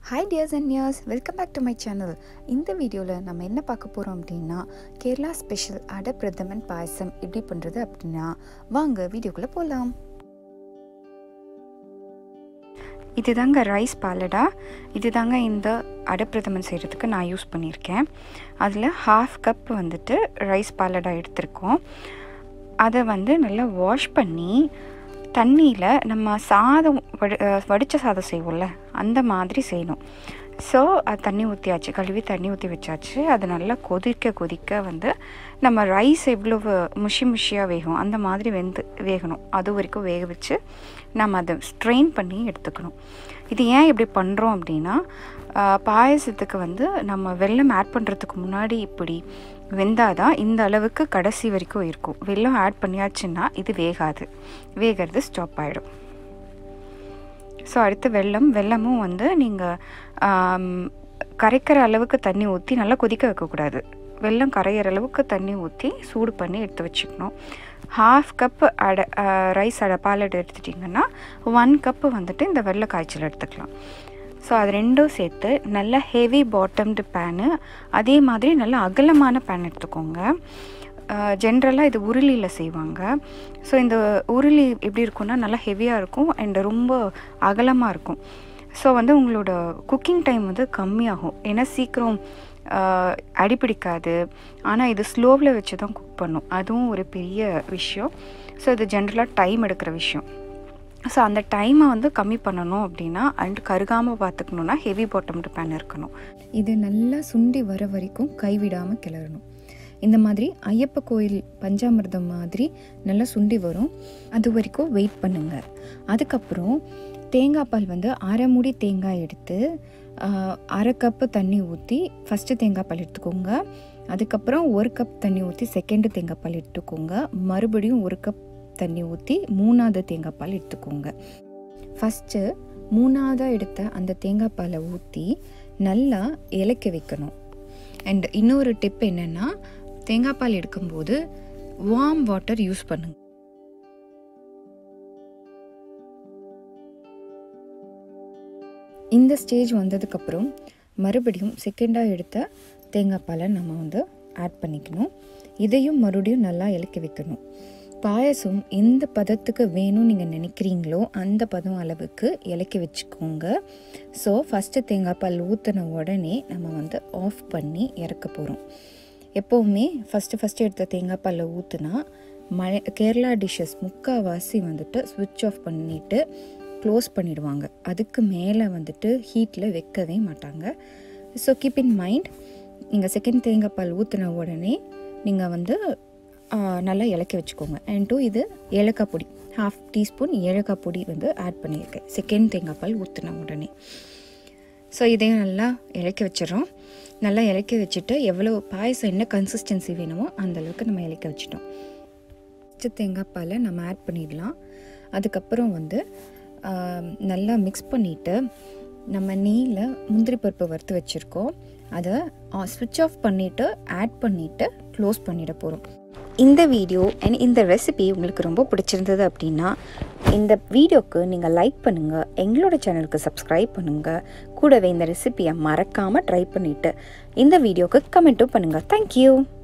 hi dears and nears welcome back to my channel இந்த வீடியோவில் நம்ம என்ன பார்க்க போகிறோம் அப்படின்னா கேரளா ஸ்பெஷல் அடை பிரதமன் பாயசம் எப்படி பண்ணுறது அப்படின்னா வாங்க வீடியோக்குள்ளே போகலாம் இதுதாங்க ரைஸ் பாலடா இதுதாங்க இந்த அடப்பிரதமன் செய்கிறதுக்கு நான் யூஸ் பண்ணியிருக்கேன் அதில் ஹாஃப் கப் வந்துட்டு ரைஸ் பாலடா எடுத்திருக்கோம் அதை வந்து நல்லா வாஷ் பண்ணி தண்ணியில் நம்ம சாதம் வடி வடித்த சாதம் செய்வோம்ல அந்த மாதிரி செய்யணும் ஸோ அது தண்ணி ஊற்றியாச்சு கழுவி தண்ணி ஊற்றி வச்சாச்சு அது நல்லா கொதிக்க கொதிக்க வந்து நம்ம ரைஸ் எவ்வளவு முஷி முஷியாக வேகும் அந்த மாதிரி வெந்து வேகணும் அது வரைக்கும் வேக வச்சு நம்ம அதை ஸ்ட்ரெயின் பண்ணி எடுத்துக்கணும் இது ஏன் இப்படி பண்ணுறோம் அப்படின்னா பாயசத்துக்கு வந்து நம்ம வெல்லம் ஆட் பண்ணுறதுக்கு முன்னாடி இப்படி வெந்தாதான் இந்த அளவுக்கு கடைசி வரைக்கும் இருக்கும் வெல்லம் ஆட் பண்ணியாச்சுன்னா இது வேகாது வேகிறது ஸ்டாப் ஆகிடும் ஸோ அடுத்து வெல்லம் வெல்லமும் வந்து நீங்கள் கரைக்கிற அளவுக்கு தண்ணி ஊற்றி நல்லா கொதிக்க வைக்கக்கூடாது வெல்லம் கரையிற அளவுக்கு தண்ணி ஊற்றி சூடு பண்ணி எடுத்து வச்சுக்கணும் ஹாஃப் கப் அடை ரைஸ் அடை பாலடை எடுத்துட்டிங்கன்னா ஒன் கப்பு வந்துட்டு இந்த வெள்ளை காய்ச்சல் எடுத்துக்கலாம் ஸோ அது ரெண்டும் சேர்த்து நல்ல ஹெவி பாட்டம்டு பேனு அதே மாதிரி நல்ல அகலமான பேன் எடுத்துக்கோங்க ஜென்ரலாக இது உருளியில் செய்வாங்க ஸோ இந்த உருளி எப்படி இருக்கும்னா நல்லா ஹெவியாக இருக்கும் அண்ட் ரொம்ப அகலமாக இருக்கும் ஸோ வந்து உங்களோட குக்கிங் டைம் வந்து கம்மியாகும் ஏன்னா சீக்கிரம் அடிப்பிடிக்காது ஆனால் இது ஸ்லோவில் வச்சு தான் குக் பண்ணும் அதுவும் ஒரு பெரிய விஷயம் ஸோ இது ஜென்ரலாக டைம் எடுக்கிற விஷயம் ஸோ அந்த டைமை வந்து கம்மி பண்ணணும் அப்படின்னா அண்ட் கருகாமல் பார்த்துக்கணுன்னா ஹெவி பாட்டம்டு பேன் இருக்கணும் இது நல்லா சுண்டி வர வரைக்கும் கைவிடாமல் கிளறணும் இந்த மாதிரி ஐயப்ப கோயில் பஞ்சாமிர்தம் மாதிரி நல்லா சுண்டி வரும் அது வரைக்கும் வெயிட் பண்ணுங்கள் அதுக்கப்புறம் தேங்காய் பால் வந்து அரை மூடி தேங்காய் எடுத்து அரை கப்பு தண்ணி ஊற்றி ஃபஸ்ட்டு தேங்காய் பால் எடுத்துக்கோங்க அதுக்கப்புறம் ஒரு கப் தண்ணி ஊற்றி செகண்டு தேங்காய் பால் எடுத்துக்கோங்க மறுபடியும் ஒரு கப் தண்ணி ஊற்றி மூணாவது தேங்காய் பால் எடுத்துக்கோங்க ஃபஸ்ட்டு மூணாவதாக எடுத்த அந்த தேங்காய் பாலை ஊற்றி நல்லா இலக்க வைக்கணும் அண்ட் இன்னொரு டிப் என்னென்னா தேங்காய் பால் எடுக்கும்போது வார்ம் வாட்டர் யூஸ் பண்ணுங்க இந்த ஸ்டேஜ் வந்ததுக்கப்புறம் மறுபடியும் செகண்டாக எடுத்த தேங்காய் பாலை நம்ம வந்து ஆட் பண்ணிக்கணும் இதையும் மறுபடியும் நல்லா இலக்கி வைக்கணும் பாயசம் எந்த பதத்துக்கு வேணும்னு நீங்கள் நினைக்கிறீங்களோ அந்த பதம் அளவுக்கு இலக்கி வச்சுக்கோங்க ஸோ ஃபஸ்ட்டு தேங்காய் பால் ஊற்றின உடனே நம்ம வந்து ஆஃப் பண்ணி இறக்க போகிறோம் எப்போவுமே ஃபஸ்ட்டு ஃபஸ்ட்டு எடுத்த தேங்காய் பாலில் ஊற்றுனா மழை கேரளா டிஷ்ஷஸ் முக்கால்வாசி வந்துட்டு ஸ்விட்ச் ஆஃப் பண்ணிவிட்டு க்ளோஸ் பண்ணிடுவாங்க அதுக்கு மேலே வந்துட்டு ஹீட்டில் வைக்கவே மாட்டாங்க ஸோ கீப் இன் மைண்ட் நீங்கள் செகண்ட் தேங்காய் பால் ஊற்றின உடனே நீங்கள் வந்து நல்லா இலக்கி வச்சுக்கோங்க அண்ட் டூ இது ஏலக்காய் பொடி ஹாஃப் டீஸ்பூன் ஏலக்காய் பொடி வந்து ஆட் பண்ணியிருக்கேன் செகண்ட் தேங்காய் பால் ஊற்றின உடனே ஸோ இதையும் நல்லா இலக்கி வச்சிடறோம் நல்லா இலக்கி வச்சுட்டு எவ்வளோ பாயசம் என்ன கன்சிஸ்டன்சி வேணுமோ அந்தளவுக்கு நம்ம இலக்கி வச்சிட்டோம் ஃபஸ்ட்டு தேங்காய் பாலை நம்ம ஆட் பண்ணிடலாம் அதுக்கப்புறம் வந்து நல்லா மிக்ஸ் பண்ணிவிட்டு நம்ம நெய்யில் முந்திரி பருப்பு வறுத்து வச்சுருக்கோம் அதை ஸ்விட்ச் ஆஃப் பண்ணிவிட்டு ஆட் பண்ணிவிட்டு க்ளோஸ் பண்ணிட போகிறோம் இந்த வீடியோ அண்ட் இந்த ரெசிபி உங்களுக்கு ரொம்ப பிடிச்சிருந்தது அப்படின்னா இந்த வீடியோக்கு நீங்கள் லைக் பண்ணுங்கள் எங்களோட சேனலுக்கு சப்ஸ்கிரைப் பண்ணுங்கள் கூடவே இந்த ரெசிபியை மறக்காமல் ட்ரை பண்ணிவிட்டு இந்த வீடியோக்கு கமெண்ட்டும் பண்ணுங்கள் தேங்க்யூ